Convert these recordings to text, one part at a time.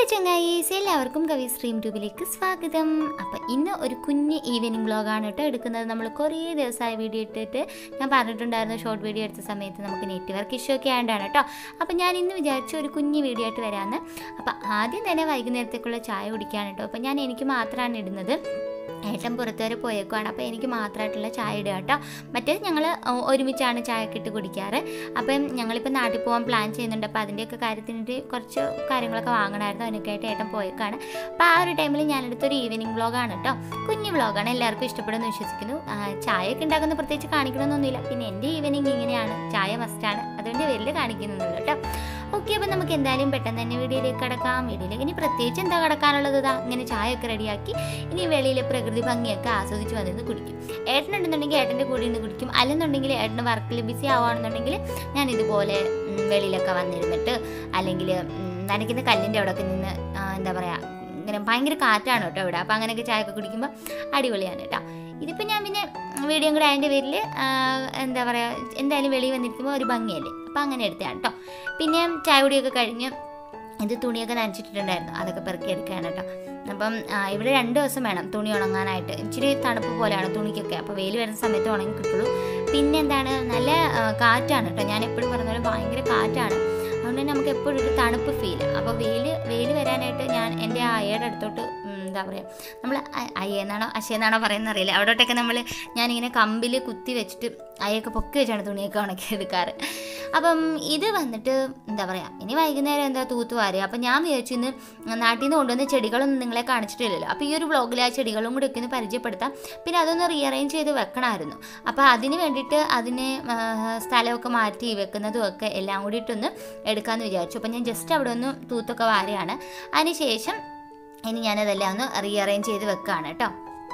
ചങ്ങായീസ് എല്ലാവർക്കും കവി സ്ട്രീം ട്യൂബിലേക്ക് സ്വാഗതം അപ്പം ഇന്ന് ഒരു കുഞ്ഞ് ഈവനിങ് വ്ളോഗാണ് കേട്ടോ എടുക്കുന്നത് നമ്മൾ കുറേ ദിവസമായി വീഡിയോ ഇട്ടിട്ട് ഞാൻ പറഞ്ഞിട്ടുണ്ടായിരുന്നു ഷോർട്ട് വീഡിയോ എടുത്ത സമയത്ത് നമുക്ക് നെറ്റ്വർക്ക് ഇഷ്യൂ ഒക്കെ ആയതുകൊണ്ടാണ് കേട്ടോ അപ്പം ഞാൻ ഇന്ന് വിചാരിച്ചു ഒരു കുഞ്ഞ് വീഡിയോ ആയിട്ട് വരാമെന്ന് അപ്പം ആദ്യം തന്നെ വൈകുന്നേരത്തേക്കുള്ള ചായ കുടിക്കാണ് കേട്ടോ അപ്പം ഞാൻ എനിക്ക് മാത്രമാണ് ഇടുന്നത് ഏട്ടൻ പുറത്ത് വരെ പോയേക്കുവാണ് അപ്പോൾ എനിക്ക് മാത്രമായിട്ടുള്ള ചായ ഇടുക കേട്ടോ മറ്റേത് ഞങ്ങൾ ഒരുമിച്ചാണ് ചായയൊക്കെ ഇട്ട് കുടിക്കാറ് അപ്പം ഞങ്ങളിപ്പോൾ നാട്ടിൽ പോകാൻ പ്ലാൻ ചെയ്യുന്നുണ്ട് അപ്പോൾ അതിൻ്റെയൊക്കെ കാര്യത്തിൻ്റെ കുറച്ച് കാര്യങ്ങളൊക്കെ വാങ്ങണമായിരുന്നു അതിനൊക്കെ ആയിട്ട് ഏട്ടൻ പോയേക്കാണ് അപ്പോൾ ആ ഒരു ടൈമിൽ ഞാനെടുത്തൊരു ഈവനിങ് വ്ളോഗാണ് കേട്ടോ കുഞ്ഞു വ്ളോഗാണ് എല്ലാവർക്കും ഇഷ്ടപ്പെടുമെന്ന് വിശ്വസിക്കുന്നു ആ, ചായയൊക്കെ ഉണ്ടാക്കുന്ന പ്രത്യേകിച്ച് കാണിക്കണമെന്നൊന്നുമില്ല പിന്നെ എൻ്റെ ഈവനിങ് ഇങ്ങനെയാണ് ചായ മസ്റ്റാണ് അതുകൊണ്ട് വലിയ കാണിക്കുന്നുള്ളൂ കേട്ടോ ഓക്കെ അപ്പം നമുക്ക് എന്തായാലും പെട്ടെന്ന് തന്നെ വീഡിയോയിലേക്ക് കിടക്കാം വീഡിയോയിലേക്ക് ഇനി പ്രത്യേകിച്ച് എന്താ കിടക്കാനുള്ളത് ഇതാ ഇങ്ങനെ ചായയൊക്കെ റെഡിയാക്കി ഇനി വെളിയിലെ പ്രകൃതി ഭംഗിയൊക്കെ ആസ്വദിച്ച് വന്നിരുന്ന് കുടിക്കും ഏട്ടനുണ്ടെന്നുണ്ടെങ്കിൽ ഏട്ടൻ്റെ കൂടെ നിന്ന് കുടിക്കും അല്ലെന്നുണ്ടെങ്കിൽ ഏട്ടന് വർക്കിൽ ബിസി ആവുകയാണെന്നുണ്ടെങ്കിൽ ഞാൻ ഇതുപോലെ ഉം, വെളിയിലൊക്കെ വന്നിരുന്നിട്ട് അല്ലെങ്കിൽ നനയ്ക്കുന്ന കല്ലിൻ്റെ അവിടെയൊക്കെ നിന്ന് ആ, എന്താ പറയുക ഇങ്ങനെ ഭയങ്കര കാറ്റാണ് കേട്ടോ ഇവിടെ അപ്പോൾ അങ്ങനെയൊക്കെ ചായയൊക്കെ കുടിക്കുമ്പോൾ അടിപൊളിയാണ് കേട്ടോ ഇതിപ്പോൾ ഞാൻ പിന്നെ വീഡിയോ കൂടെ അതിൻ്റെ പേരിൽ എന്താ പറയുക എന്തായാലും വെളിയിൽ വന്നിരിക്കുമ്പോൾ ഒരു ഭംഗിയല്ലേ അപ്പോൾ അങ്ങനെ എടുത്തതാണ് കേട്ടോ പിന്നെ ചായ കുടിയൊക്കെ കഴിഞ്ഞ് ഇത് തുണിയൊക്കെ നനച്ചിട്ടുണ്ടായിരുന്നു അതൊക്കെ പെറുക്കി എടുക്കുകയാണ് കേട്ടോ അപ്പം ആ, ഇവിടെ രണ്ട് ദിവസം വേണം തുണി ഉണങ്ങാനായിട്ട് ഇച്ചിരി തണുപ്പ് പോലെയാണ് തുണിക്കൊക്കെ അപ്പോൾ വെയിൽ വരുന്ന സമയത്ത് ഉണങ്ങി കിട്ടുള്ളൂ പിന്നെ എന്താണ് നല്ല ആ, കാറ്റാണ് കേട്ടോ ഞാൻ എപ്പോഴും പറഞ്ഞ പോലെ ഭയങ്കര കാറ്റാണ് അതുകൊണ്ട് തന്നെ നമുക്ക് എപ്പോഴും ഒരു തണുപ്പ് ഫീൽ അപ്പോൾ വെയിൽ വെയിൽ വരാനായിട്ട് ഞാൻ എൻ്റെ ആ അയ്യയുടെ അടുത്തോട്ട് ഉം, എന്താ പറയുക നമ്മൾ അയ്യെന്നാണോ അശയെന്നാണോ പറയുന്നത് അറിയില്ല അവിടോട്ടൊക്കെ നമ്മൾ ഞാനിങ്ങനെ കമ്പിൽ കുത്തി വെച്ചിട്ട് അയ്യൊക്കെ പൊക്കി വെച്ചാണ് തുണിയൊക്കെ ഉണക്കി എടുക്കാറ് അപ്പം ഇത് വന്നിട്ട് എന്താ പറയുക ഇനി വൈകുന്നേരം എന്താ തൂത്തുവാരുക അപ്പം ഞാൻ വിചാരിച്ചു ഇന്ന് നാട്ടിൽ നിന്ന് കൊണ്ടുവന്ന ചെടികളൊന്നും നിങ്ങളെ കാണിച്ചിട്ടില്ലല്ലോ അപ്പോൾ ഈ ഒരു വ്ളോഗിൽ ആ ചെടികളും കൂടി ഒക്കെ ഒന്ന് പരിചയപ്പെടുത്താം പിന്നെ അതൊന്ന് റീഅറേഞ്ച് ചെയ്ത് വെക്കണമായിരുന്നു അപ്പോൾ അതിന് വേണ്ടിയിട്ട് അതിനെ ആ, സ്ഥലമൊക്കെ മാറ്റി വെക്കുന്നതും ഒക്കെ എല്ലാം കൂടിയിട്ടൊന്ന് എടുക്കാമെന്ന് വിചാരിച്ചു അപ്പം ഞാൻ ജസ്റ്റ് അവിടെ ഒന്ന് തൂത്തൊക്കെ വാരുകയാണ് അതിനുശേഷം ഇനി ഞാനതെല്ലാം ഒന്ന് റീഅറേഞ്ച് ചെയ്ത് വെക്കുകയാണ് കേട്ടോ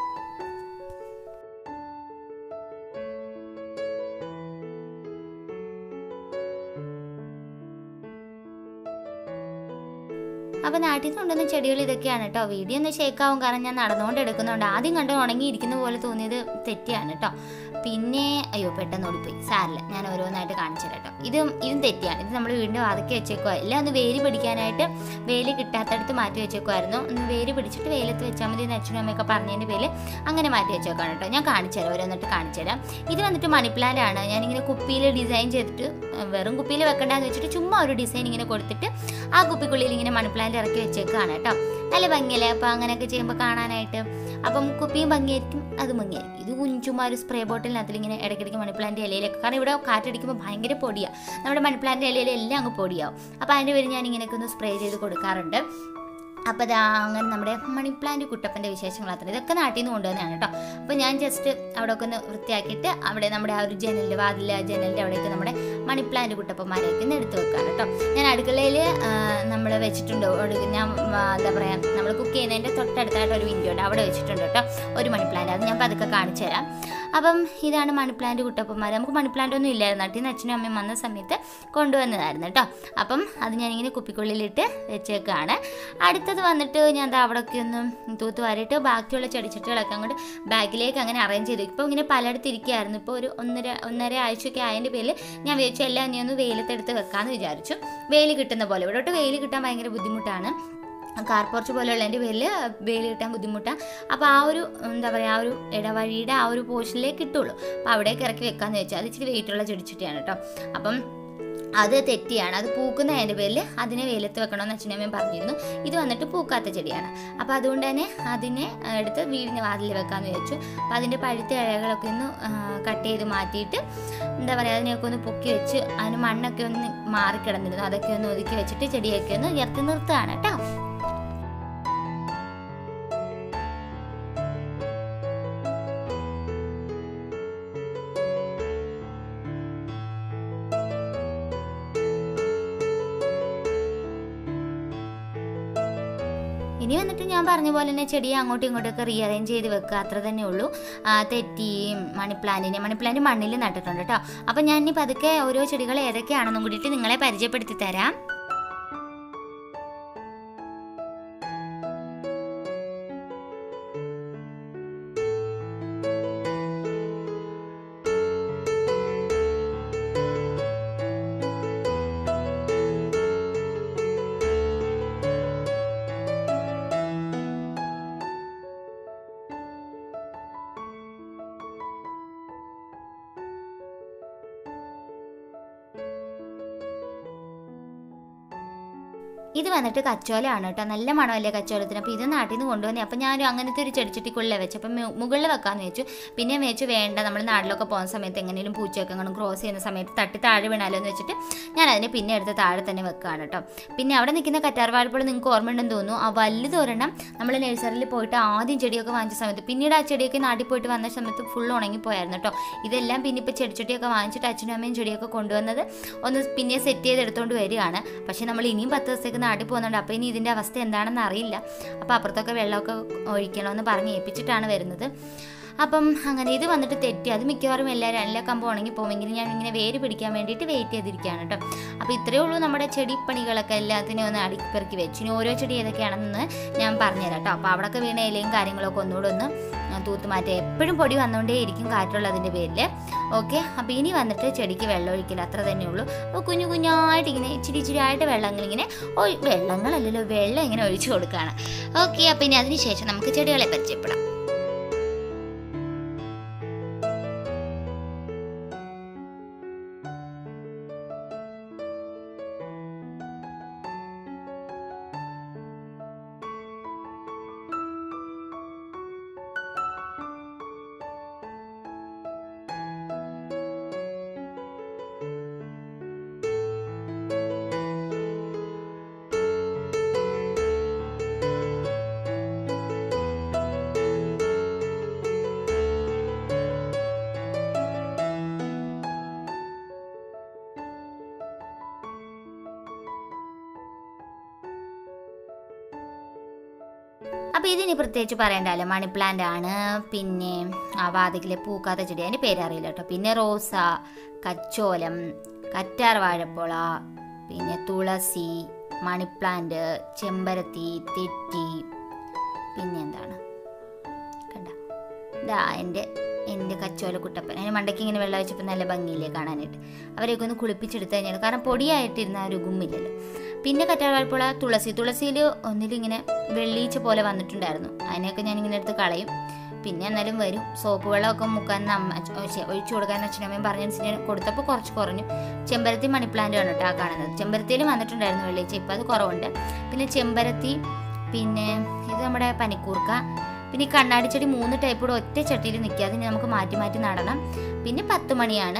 അപ്പോൾ നാട്ടിൽ നിന്ന് കൊണ്ടുവന്ന ചെടികൾ ഇതൊക്കെയാണ് കേട്ടോ വീഡിയോ ഒന്ന് ഷേക്കാവും കാരണം ഞാൻ നടന്നുകൊണ്ട് എടുക്കുന്നുണ്ട് ആദ്യം കണ്ട് ഉണങ്ങിയിരിക്കുന്ന പോലെ തോന്നിയത് തെറ്റിയാണ് കേട്ടോ പിന്നെ അയ്യോ പെട്ടെന്ന് ഓടിപ്പോയി സാരില്ല ഞാൻ ഓരോന്നായിട്ട് കാണിച്ചു തരാം കേട്ടോ ഇതും ഇതും തെറ്റിയാണ് ഇത് നമ്മൾ വീടിൻ്റെ വാതക്കി വെച്ചേക്കുക എല്ലാം ഒന്ന് വേര് പിടിക്കാനായിട്ട് വേര് കിട്ടാത്തടത്ത് മാറ്റി വെച്ചേക്കുമായിരുന്നു ഒന്ന് വേര് പിടിച്ചിട്ട് വെയിലത്ത് വെച്ചാൽ മതി എന്ന് അച്ഛനും അമ്മയൊക്കെ പറഞ്ഞതിൻ്റെ പേരിൽ അങ്ങനെ മാറ്റി വെച്ചേക്കാണ് കേട്ടോ ഞാൻ കാണിച്ചു തരാം ഓരോന്നിട്ട് കാണിച്ചു തരാം ഇത് വന്നിട്ട് മണി പ്ലാന്റ് ആണ് ഞാനിങ്ങനെ കുപ്പിയിൽ ഡിസൈൻ ചെയ്തിട്ട് ഏഹ്, വെറും കുപ്പിയിൽ വെക്കണ്ടെന്ന് വെച്ചിട്ട് ചുമ്മാ ഒരു ഡിസൈൻ ഇങ്ങനെ കൊടുത്തിട്ട് ആ കുപ്പിക്കുള്ളിൽ ഇങ്ങനെ മണി പ്ലാന്റ് ഇറക്കി വെച്ചേക്കാണ് കേട്ടോ നല്ല ഭംഗിയല്ലേ അപ്പോൾ അങ്ങനെയൊക്കെ ചെയ്യുമ്പോൾ കാണാനായിട്ട് അപ്പം കുപ്പിയും ഭംഗിയായിരിക്കും അത് ഭംഗിയായിരിക്കും ഇത് കുഞ്ചുമാ ഒരു സ്പ്രേ ബോട്ടിലിനകത്തിൽ ഇങ്ങനെ ഇടയ്ക്കിടയ്ക്ക് മണിപ്ലാന്റ് ഇലയിലൊക്കെ കാരണം ഇവിടെ കാറ്റടിക്കുമ്പോൾ ഭയങ്കര പൊടിയാണ് നമ്മുടെ മണിപ്ലാന്റ് ഇലയിൽ എല്ലാം അങ്ങ് പൊടിയാവും അപ്പോൾ അതിൻ്റെ പേര് ഞാൻ ഇങ്ങനെയൊക്കെ ഒന്ന് സ്പ്രേ ചെയ്ത് കൊടുക്കാറുണ്ട് അപ്പോൾ അതാ അങ്ങനെ നമ്മുടെ മണി പ്ലാന്റ് കുട്ടപ്പൻ്റെ വിശേഷങ്ങൾ അത്ര ഇതൊക്കെ നാട്ടിൽ നിന്ന് കൊണ്ടുവന്നതാണ് കേട്ടോ അപ്പോൾ ഞാൻ ജസ്റ്റ് അവിടെ ഒക്കെ ഒന്ന് വൃത്തിയാക്കിയിട്ട് അവിടെ നമ്മുടെ ആ ഒരു ജനലിൻ്റെ വാതിൽ ജനലിൻ്റെ അവിടേക്ക് നമ്മുടെ മണി പ്ലാന്റ് കുട്ടപ്പന്മാരെയൊക്കെ ഒന്ന് എടുത്ത് വെക്കാറ് കേട്ടോ ഞാൻ അടുക്കളയിൽ നമ്മൾ വെച്ചിട്ടുണ്ട് ഒരു ഞാൻ ആ, എന്താ പറയുക നമ്മൾ കുക്ക് ചെയ്യുന്നതിൻ്റെ തൊട്ടടുത്തായിട്ട് ഒരു വിൻഡോ ഉണ്ട് അവിടെ വെച്ചിട്ടുണ്ട് കേട്ടോ ഒരു മണി പ്ലാന്റ് അത് ഞാൻ പതുക്കെ കാണിച്ചു തരാം അപ്പം ഇതാണ് മണി പ്ലാന്റ് കുട്ടപ്പന്മാർ നമുക്ക് മണി പ്ലാന്റ് ഒന്നും ഇല്ലായിരുന്നു നാട്ടിൽ നിന്ന് അച്ഛനും അമ്മയും വന്ന സമയത്ത് കൊണ്ടുവന്നതായിരുന്നു കേട്ടോ അപ്പം അത് ഞാനിങ്ങനെ കുപ്പിക്കുള്ളിലിട്ട് വെച്ചേക്കാണ് അടുത്തത് വന്നിട്ട് ഞാൻ ദാ അവിടെയൊക്കെ ഒന്ന് തൂത്ത് വാരിയിട്ട് ബാക്കിയുള്ള ചെടിച്ചട്ടികളൊക്കെ അങ്ങോട്ട് ബാഗിലേക്ക് അങ്ങനെ അറേഞ്ച് ചെയ്തു ഇപ്പോൾ ഇങ്ങനെ പലയിടത്ത് ഇരിക്കുകയായിരുന്നു ഇപ്പോൾ ഒരു ഒന്നര ഒന്നര ആഴ്ചയൊക്കെ ആയതിൻ്റെ പേരിൽ ഞാൻ വിചാരിച്ചു എല്ലാം നീ ഒന്ന് വെയിലത്തെടുത്ത് വെക്കാമെന്ന് വിചാരിച്ചു വെയിൽ കിട്ടുന്ന പോലെ ഇവിടോട്ട് വെയിൽ കിട്ടാൻ ഭയങ്കര ബുദ്ധിമുട്ടാണ് കാർ പോർച്ച് പോലെയുള്ളതിൻ്റെ പേരിൽ വെയിൽ കിട്ടാൻ ബുദ്ധിമുട്ടാണ് അപ്പോൾ ആ ഒരു എന്താ പറയുക ആ ഒരു ഇടവഴിയുടെ ആ ഒരു പോർഷനിലേക്ക് കിട്ടുള്ളൂ അപ്പോൾ അവിടേക്ക് ഇറക്കി വെക്കാമെന്ന് വെച്ചാൽ അത് ഇച്ചിരി വെയിറ്റുള്ള ചെടിച്ചട്ടിയാണ് കേട്ടോ അപ്പം അത് തെറ്റിയാണ് അത് പൂക്കുന്ന അതിൻ്റെ പേരിൽ അതിനെ വെയിലത്ത് വെക്കണമെന്ന് അച്ഛനമ്മയും പറഞ്ഞിരുന്നു ഇത് വന്നിട്ട് പൂക്കാത്ത ചെടിയാണ് അപ്പോൾ അതുകൊണ്ട് തന്നെ അതിനെ ആ, എടുത്ത് വീടിന് വാതിൽ വെക്കാമെന്ന് വിചാരിച്ചു അപ്പോൾ അതിൻ്റെ പഴുത്ത ഇഴകളൊക്കെ ഒന്ന് കട്ട് ചെയ്ത് മാറ്റിയിട്ട് എന്താ പറയുക അതിനെയൊക്കെ ഒന്ന് പൊക്കി വെച്ച് അതിന് മണ്ണൊക്കെ ഒന്ന് മാറിക്കിടന്നിരുന്നു അതൊക്കെ ഒന്ന് ഒതുക്കി വെച്ചിട്ട് ചെടിയൊക്കെ ഒന്ന് ഉയർത്തി നിർത്തുകയാണ് കേട്ടോ ഇനി വന്നിട്ട് ഞാൻ പറഞ്ഞ പോലെ തന്നെ ചെടിയെ അങ്ങോട്ടും ഇങ്ങോട്ടൊക്കെ റീഅറേഞ്ച് ചെയ്ത് വെക്കുക അത്ര തന്നെ ഉള്ളൂ ആ, തെറ്റിയും മണി പ്ലാന്റിനെ മണി പ്ലാന്റ് മണ്ണിൽ നട്ടിട്ടുണ്ട് കേട്ടോ അപ്പം ഞാൻ ഇനി പതുക്കെ ഓരോ ചെടികൾ ഏതൊക്കെയാണെന്നും കൂടിയിട്ട് നിങ്ങളെ പരിചയപ്പെടുത്തി തരാം ഇത് വന്നിട്ട് കച്ചോലമാണ് കേട്ടോ നല്ല മണമല്ലേ കച്ചോലത്തിന് അപ്പോൾ ഇത് നാട്ടിൽ നിന്ന് കൊണ്ടുവന്നേ അപ്പോൾ ഞാൻ അങ്ങനത്തെ ഒരു ചെടിച്ചട്ടിക്കുള്ളിൽ വെച്ചു അപ്പം മുകളിൽ വെക്കാമെന്ന് വെച്ചു പിന്നെ വെച്ചു വേണ്ട നമ്മൾ നാട്ടിലൊക്കെ പോകുന്ന സമയത്ത് എങ്ങനെയും പൂച്ചയൊക്കെ അങ്ങനെ ക്രോസ് ചെയ്യുന്ന സമയത്ത് തട്ടി താഴെ വീണാലോ എന്ന് വെച്ചിട്ട് ഞാൻ അതിനെ പിന്നെ എടുത്ത് താഴെ തന്നെ വെക്കുകയാണ് കേട്ടോ പിന്നെ അവിടെ നിൽക്കുന്ന കറ്റാർവാഴപ്പോൾ നിങ്ങൾക്ക് ഓർമ്മയുണ്ടെന്ന് തോന്നുന്നു ആ വലുത് ഒരെണ്ണം നമ്മൾ നഴ്സറിയിൽ പോയിട്ട് ആദ്യം ചെടിയൊക്കെ വാങ്ങിച്ച സമയത്ത് പിന്നീട് ആ ചെടിയൊക്കെ നാട്ടിൽ പോയിട്ട് വന്ന സമയത്ത് ഫുൾ ഉണങ്ങിപ്പോയായിരുന്നു കേട്ടോ ഇതെല്ലാം പിന്നെ ഇപ്പോൾ ചെടിച്ചട്ടിയൊക്കെ വാങ്ങിച്ചിട്ട് അച്ഛനും അമ്മയും ചെടിയൊക്കെ കൊണ്ടുവന്നത് ഒന്ന് പിന്നെ സെറ്റ് ചെയ്ത് എടുത്തുകൊണ്ട് വരികയാണ് പക്ഷേ നമ്മൾ ഇനിയും പത്ത് ദിവസത്തേക്ക് നാട്ടിൽ പോകുന്നുണ്ട് അപ്പോൾ ഇനി ഇതിൻ്റെ അവസ്ഥ എന്താണെന്ന് അറിയില്ല അപ്പോൾ അപ്പുറത്തൊക്കെ വെള്ളമൊക്കെ ഒഴിക്കണമെന്ന് പറഞ്ഞ് ഏൽപ്പിച്ചിട്ടാണ് വരുന്നത് അപ്പം അങ്ങനെ ഇത് വന്നിട്ട് തെറ്റി അത് മിക്കവാറും എല്ലാവരും എല്ലാ കമ്പ് ഉണങ്ങി പോകുമെങ്കിലും ഞാൻ ഇങ്ങനെ വേര് പിടിക്കാൻ വേണ്ടിയിട്ട് വെയിറ്റ് ചെയ്തിരിക്കുകയാണ് കേട്ടോ അപ്പോൾ ഇത്രയേ ഉള്ളൂ നമ്മുടെ ചെടിപ്പണികളൊക്കെ എല്ലാത്തിനും ഒന്ന് അടുക്കിപ്പെറുക്കി വെച്ചു ഇനി ഓരോ ചെടി ഏതൊക്കെയാണെന്ന് ഞാൻ പറഞ്ഞുതരാം കേട്ടോ അപ്പോൾ അവിടെയൊക്കെ വീണ ഇലയും കാര്യങ്ങളൊക്കെ ഒന്നുകൂടെ ഒന്ന് തൂത്തുമാറ്റി എപ്പോഴും പൊടി വന്നുകൊണ്ടേ ഇരിക്കും കാറ്റുള്ളതിൻ്റെ പേരിൽ ഓക്കെ അപ്പോൾ ഇനി വന്നിട്ട് ചെടിക്ക് വെള്ളം ഒഴിക്കില്ല അത്ര തന്നെ ഉള്ളൂ അപ്പോൾ കുഞ്ഞു കുഞ്ഞായിട്ട് ഇങ്ങനെ ഇച്ചിരി ഇച്ചിരി ആയിട്ട് വെള്ളങ്ങൾ ഇങ്ങനെ ഒഴി വെള്ളങ്ങളല്ലല്ലോ വെള്ളം ഇങ്ങനെ ഒഴിച്ചു കൊടുക്കുകയാണ് ഓക്കെ അപ്പോൾ ഇനി അതിന് ശേഷം നമുക്ക് ചെടികളെ പരിചയപ്പെടാം അപ്പോൾ ഇതിനി പ്രത്യേകിച്ച് പറയണ്ടല്ലോ മണി പ്ലാന്റ് ആണ് പിന്നെ ആ വാതിക്കിലെ പൂക്കാത്ത ചെടി അതിൻ്റെ പേരറിയില്ല കേട്ടോ പിന്നെ റോസ കച്ചോലം കറ്റാർ വാഴപ്പോള പിന്നെ തുളസി മണി പ്ലാന്റ് ചെമ്പരത്തി തെറ്റി പിന്നെ എന്താണ് കണ്ട ഇതാ എൻ്റെ എൻ്റെ കച്ചോല കുട്ടപ്പൻ അതിന് മണ്ടയ്ക്ക് ഇങ്ങനെ വെള്ളം വെച്ചപ്പോൾ നല്ല ഭംഗിയില്ലേ കാണാനായിട്ട് അവരെയൊക്കെ ഒന്ന് കുളിപ്പിച്ചെടുത്ത് കഴിഞ്ഞാൽ കാരണം പൊടിയായിട്ടിരുന്ന ആ ഒരു ഗുമ്മില്ലല്ലോ പിന്നെ കറ്റാർവാഴപ്പുഴ തുളസി തുളസിയിൽ ഒന്നിലിങ്ങനെ വെള്ളീച്ച പോലെ വന്നിട്ടുണ്ടായിരുന്നു അതിനെയൊക്കെ ഞാനിങ്ങനെ എടുത്ത് കളയും പിന്നെ എന്നാലും വരും സോപ്പ് വെള്ളമൊക്കെ മുക്കാൻ അമ്മ ശ്ശെ, ഒഴിച്ചു കൊടുക്കാൻ അച്ഛനമ്മയും പറഞ്ഞനുസരിച്ച് കൊടുത്തപ്പോൾ കുറച്ച് കുറഞ്ഞു ചെമ്പരത്തി മണി പ്ലാന്റ് ആണ് കേട്ടോ ആ കാണുന്നത് ചെമ്പരത്തിയിൽ വന്നിട്ടുണ്ടായിരുന്നു വെള്ളീച്ച ഇപ്പം അത് കുറവുണ്ട് പിന്നെ ചെമ്പരത്തി പിന്നെ ഇത് നമ്മുടെ പനിക്കൂർക്ക പിന്നെ ഈ കണ്ണാടി ചെടി മൂന്ന് ടൈപ്പ് കൂടെ ഒറ്റ ചട്ടിയിൽ നിൽക്കുക അതിന് നമുക്ക് മാറ്റി മാറ്റി നടണം പിന്നെ പത്ത് മണിയാണ്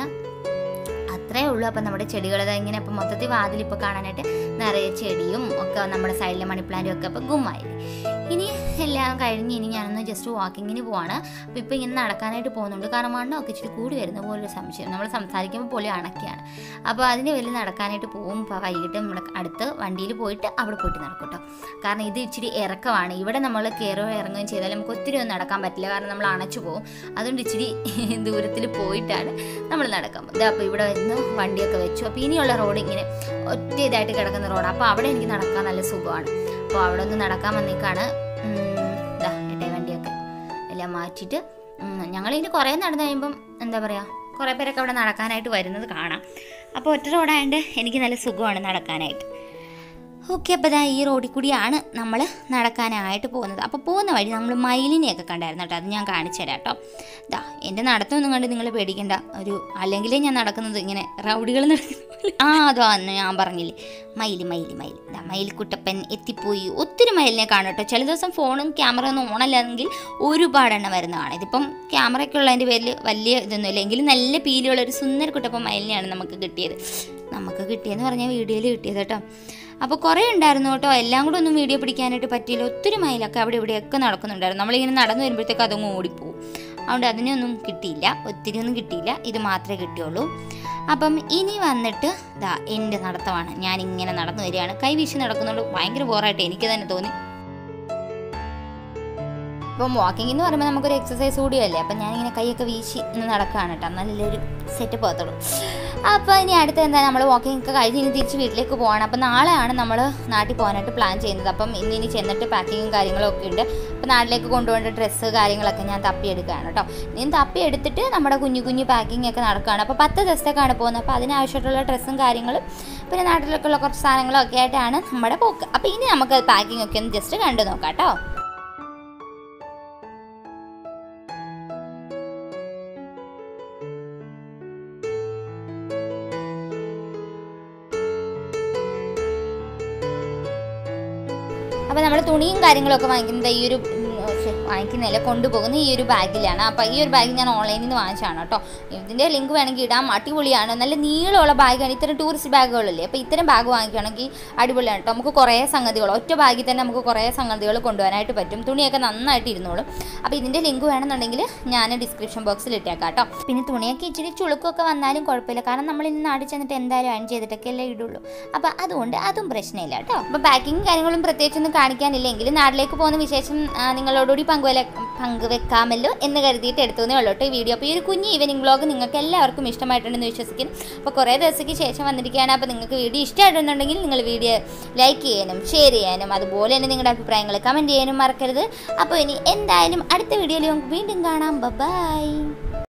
അത്രേ ഉള്ളൂ അപ്പം നമ്മുടെ ചെടികൾ ഇങ്ങനെ ഇപ്പം മൊത്തത്തിൽ വാതിൽ ഇപ്പോൾ കാണാനായിട്ട് നിറയെ ചെടിയും ഒക്കെ നമ്മുടെ സൈഡിലെ മണി പ്ലാന്റും ഒക്കെ അപ്പോൾ ഗുമ്മായി ഇനി എല്ലാം കഴിഞ്ഞ് ഇനി ഞാനൊന്ന് ജസ്റ്റ് വാക്കിങ്ങിന് പോവാണ് അപ്പോൾ ഇപ്പോൾ ഇങ്ങനെ നടക്കാനായിട്ട് പോകുന്നുണ്ട് കാരണം മണ്ണൊക്കെ ഇച്ചിരി കൂടി വരുന്ന പോലൊരു സംശയം നമ്മൾ സംസാരിക്കുമ്പോൾ പോലെ അണക്കിയാണ് അപ്പോൾ അതിന് വലിയ നടക്കാനായിട്ട് പോകും ഇപ്പോൾ വൈകിട്ട് നമ്മുടെ അടുത്ത് വണ്ടിയിൽ പോയിട്ട് അവിടെ പോയിട്ട് നടക്കും കേട്ടോ കാരണം ഇത് ഇച്ചിരി ഇറക്കമാണ് ഇവിടെ നമ്മൾ കയറുകയോ ഇറങ്ങുകയും ചെയ്താൽ നമുക്ക് ഒത്തിരി ഒന്നും നടക്കാൻ പറ്റില്ല കാരണം നമ്മൾ അണച്ചു പോകും അതുകൊണ്ട് ഇച്ചിരി ദൂരത്തിൽ പോയിട്ടാണ് നമ്മൾ നടക്കാൻ പോകുന്നത് അപ്പോൾ ഇവിടെ വന്ന് വണ്ടിയൊക്കെ വെച്ചു അപ്പോൾ ഇനിയുള്ള റോഡ് ഇങ്ങനെ ഒറ്റ ഇതായിട്ട് കിടക്കുന്ന റോഡ് അപ്പോൾ അവിടെ എനിക്ക് നടക്കാൻ നല്ല സുഖമാണ് അപ്പോൾ അവിടെ ഒന്ന് നടക്കാൻ വന്നേക്കാണ് ഉം, ദാ എട്ടേ വണ്ടിയൊക്കെ എല്ലാം മാറ്റിയിട്ട് ഞങ്ങളിനി കുറേ നടന്നു കഴിയുമ്പം എന്താ പറയുക കുറേ പേരൊക്കെ അവിടെ നടക്കാനായിട്ട് വരുന്നത് കാണാം അപ്പോൾ ഒറ്റ റോഡായതുകൊണ്ട് എനിക്ക് നല്ല സുഖമാണ് നടക്കാനായിട്ട് ഓക്കെ അപ്പോൾ ദാ ഈ റോഡിൽ കൂടിയാണ് നമ്മൾ നടക്കാനായിട്ട് പോകുന്നത് അപ്പോൾ പോകുന്ന വഴി നമ്മൾ മയിലിനെയൊക്കെ കണ്ടായിരുന്നു കേട്ടോ അത് ഞാൻ കാണിച്ചു തരാം കേട്ടോ ദാ എൻ്റെ നടത്തമൊന്നും കണ്ട് നിങ്ങൾ പേടിക്കണ്ട ഒരു അല്ലെങ്കിലേ ഞാൻ നടക്കുന്നത് ഇങ്ങനെ റൗഡികൾ നടക്കുന്ന പോലെ. ആ അതോ അന്ന് ഞാൻ പറഞ്ഞില്ലേ മയില് മയില് മയിൽ ദാ മയിൽക്കുട്ടപ്പൻ എത്തിപ്പോയി ഒത്തിരി മയിലിനെ കാണും കേട്ടോ ചില ദിവസം ഫോണും ക്യാമറ ഒന്നും ഓണല്ലെങ്കിൽ ഒരുപാടെണ്ണം വരുന്നതാണ് ഇതിപ്പം ക്യാമറയൊക്കെ ഉള്ളതിൻ്റെ പേരിൽ വലിയ ഇതൊന്നുമില്ല എങ്കിലും നല്ല പീലിയുള്ള ഒരു സുന്ദര കുട്ടപ്പൻ മയിലിനെയാണ് നമുക്ക് കിട്ടിയത് നമുക്ക് കിട്ടിയെന്ന് പറഞ്ഞാൽ വീഡിയോയിൽ കിട്ടിയത് കേട്ടോ അപ്പോൾ കുറേ ഉണ്ടായിരുന്നു കേട്ടോ എല്ലാം കൂടെ ഒന്നും വീഡിയോ പിടിക്കാനായിട്ട് പറ്റിയില്ല ഒത്തിരി മയിലൊക്കെ അവിടെ ഇവിടെയൊക്കെ നടക്കുന്നുണ്ടായിരുന്നു നമ്മളിങ്ങനെ നടന്നു വരുമ്പോഴത്തേക്ക് അതങ്ങ് ഓടിപ്പോവും അതുകൊണ്ട് അതിനൊന്നും കിട്ടിയില്ല ഒത്തിരി ഒന്നും കിട്ടിയില്ല ഇത് മാത്രമേ കിട്ടിയുള്ളൂ അപ്പം ഇനി വന്നിട്ട് ദാ എൻ്റെ നടത്തമാണ് ഞാൻ ഇങ്ങനെ നടന്നു വരികയാണ് കൈ വീശി നടക്കുന്നതുകൊണ്ട് ഭയങ്കര ബോറായിട്ട് എനിക്ക് തന്നെ തോന്നി ഇപ്പം വാക്കിംഗ് എന്ന് പറയുമ്പോൾ നമുക്കൊരു എക്സസൈസ് കൂടിയല്ലേ അപ്പം ഞാനിങ്ങനെ കൈയൊക്കെ വീശി ഇന്ന് നടക്കുകയാണ് കേട്ടോ നല്ലൊരു സെറ്റ് പോകത്തുള്ളൂ അപ്പോൾ ഇനി അടുത്ത എന്താ നമ്മൾ വാക്കിംഗ് ഒക്കെ കഴിഞ്ഞ് ഇനി തിരിച്ച് വീട്ടിലേക്ക് പോകണം അപ്പം നാളെയാണ് നമ്മൾ നാട്ടിൽ പോകാനായിട്ട് പ്ലാൻ ചെയ്യുന്നത് അപ്പം ഇന്ന് ഇനി ചെന്നിട്ട് പാക്കിങ്ങും കാര്യങ്ങളും ഒക്കെ ഉണ്ട് അപ്പം നാട്ടിലേക്ക് കൊണ്ടുപോകേണ്ട ഡ്രസ്സ് കാര്യങ്ങളൊക്കെ ഞാൻ തപ്പിയെടുക്കുകയാണ് കേട്ടോ ഇനി തപ്പിയെടുത്തിട്ട് നമ്മുടെ കുഞ്ഞു കുഞ്ഞു പാക്കിംഗ് ഒക്കെ നടക്കുകയാണ് അപ്പോൾ പത്ത് ദിവസത്തേക്കാണ് പോകുന്നത് അപ്പോൾ അതിനാവശ്യമായിട്ടുള്ള ഡ്രസ്സും കാര്യങ്ങളും പിന്നെ നാട്ടിലേക്കുള്ള കുറച്ച് സാധനങ്ങളും ഒക്കെ ആയിട്ടാണ് നമ്മുടെ പോക്ക് അപ്പോൾ ഇനി നമുക്ക് പാക്കിംഗ് ഒക്കെ ഒന്ന് ജസ്റ്റ് കണ്ടു നോക്കാം കേട്ടോ അപ്പോൾ നമ്മൾ തുണിയും കാര്യങ്ങളൊക്കെ വാങ്ങിക്കുന്നത് ഈ ഒരു ഉം, ശ്ശെ, വാങ്ങിക്കുന്നില്ല കൊണ്ടുപോകുന്ന ഈ ഒരു ബാഗിലാണ് അപ്പോൾ ഈ ഒരു ബാഗ് ഞാൻ ഓൺലൈനിൽ നിന്ന് വാങ്ങിച്ചാണ് കേട്ടോ ഇതിൻ്റെ ലിങ്ക് വേണമെങ്കിൽ ഇടാം അടിപൊളിയാണ് നല്ല നീളമുള്ള ബാഗാണ് ഇത്തരം ടൂറിസ്റ്റ് ബാഗുകളല്ലേ അപ്പോൾ ഇത്തരം ബാഗ് വാങ്ങിക്കുകയാണെങ്കിൽ അടിപൊളിയാണ് കേട്ടോ നമുക്ക് കുറേ സംഗതികൾ ഒറ്റ ബാഗിൽ തന്നെ നമുക്ക് കുറേ സംഗതികൾ കൊണ്ടുപോകാനായിട്ട് പറ്റും തുണിയൊക്കെ നന്നായിട്ട് ഇരുന്നോളും അപ്പോൾ ഇതിൻ്റെ ലിങ്ക് വേണമെന്നുണ്ടെങ്കിൽ ഞാൻ ഡിസ്ക്രിപ്ഷൻ ബോക്സിൽ ഇട്ടേക്കാം കേട്ടോ പിന്നെ തുണിയൊക്കെ ഇച്ചിരി ചുളുക്കൊക്കെ വന്നാലും കുഴപ്പമില്ല കാരണം നമ്മൾ ഇന്ന് നാട്ടിൽ ചെന്നിട്ട് എന്തായാലും അയൺ ചെയ്തിട്ടൊക്കെ അല്ലേ ഇടുള്ളൂ അപ്പോൾ അതുകൊണ്ട് അതും പ്രശ്നമില്ല കേട്ടോ അപ്പോൾ പാക്കിങ് കാര്യങ്ങളും പ്രത്യേകിച്ചൊന്നും കാണിക്കാനില്ലെങ്കിൽ നാട്ടിലേക്ക് പോകുന്ന വിശേഷം ആ, നിങ്ങളോടുകൂടി പങ്കുവല പങ്കുവെക്കാമല്ലോ എന്ന് കരുതിയിട്ട് എടുത്തതേ ഉള്ളൂ കേട്ടോ ഈ വീഡിയോ അപ്പോൾ ഈ ഒരു കുഞ്ഞ് ഈവനിങ് വ്ളോഗ് നിങ്ങൾക്ക് എല്ലാവർക്കും ഇഷ്ടമായിട്ടുണ്ടെന്ന് വിശ്വസിക്കുന്നു അപ്പോൾ കുറേ ദിവസത്തേക്ക് ശേഷം വന്നിരിക്കുകയാണ് അപ്പോൾ നിങ്ങൾക്ക് വീഡിയോ ഇഷ്ടമായിട്ടുണ്ടെങ്കിൽ നിങ്ങൾ വീഡിയോ ലൈക്ക് ചെയ്യാനും ഷെയർ ചെയ്യാനും അതുപോലെ തന്നെ നിങ്ങളുടെ അഭിപ്രായങ്ങൾ കമൻറ്റ് ചെയ്യാനും മറക്കരുത് അപ്പോൾ ഇനി എന്തായാലും അടുത്ത വീഡിയോയിൽ നമുക്ക് വീണ്ടും കാണാം ബൈ